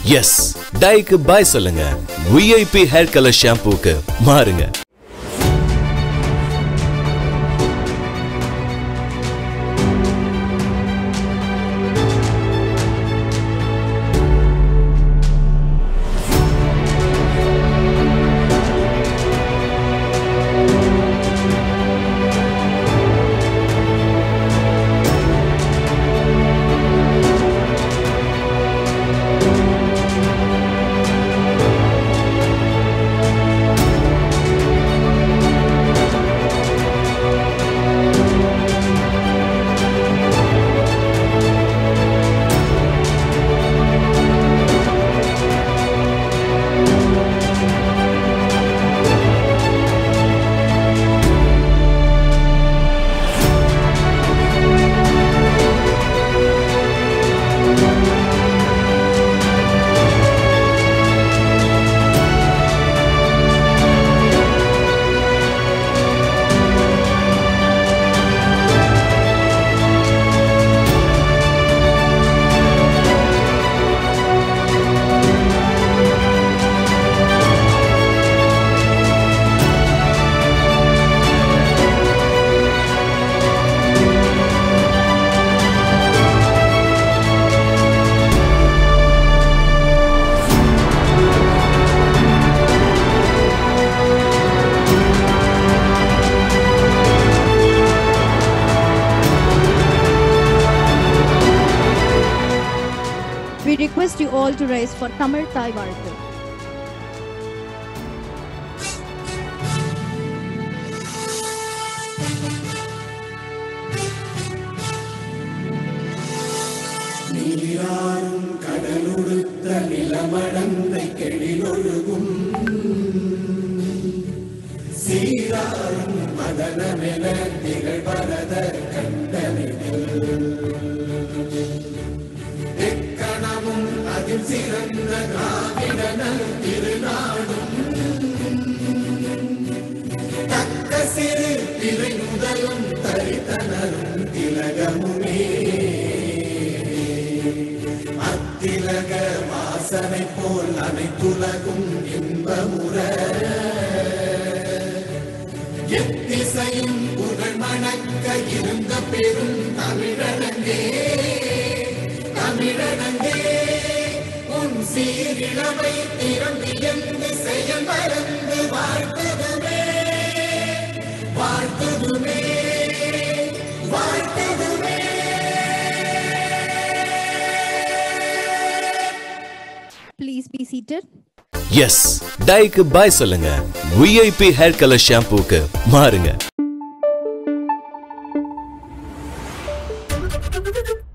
S டைக்கு bye சொல்லுங்க VIP hair colour ஷாம்பூக்கு மாறுங்க We request you all to rise for Tamil Thai Vartu. நீராறும் கடலுடுத்த நிலமடந்தை கெழிலொழுகும் சீராறும் மதனமென திகழ்வரத கண்டனில் எக்கணமும் அதில் சிறந்த திராவிடனல் திருநாடும் தக்க சிறு பிறை முதலும் தரித்தனரும் திலகமுமே அத்திலக வாசனை போல் அனைத்துலகும் இன்பமுற எத்திசையும் புகழ் மணக்க இருந்த பெரும் தமிழனங்கே தமிழனங்கே உன் சீரிழமை திறந்து எந்து செயல் மறந்து வாழ்த்துதுமே வாழ்த்துதுமே வாழ்த்துதுமே Please be seated. எஸ் டைக்கு பாய் சொல்லுங்க விஐபி ஹேர் கலர் ஷாம்பூக்கு மாறுங்க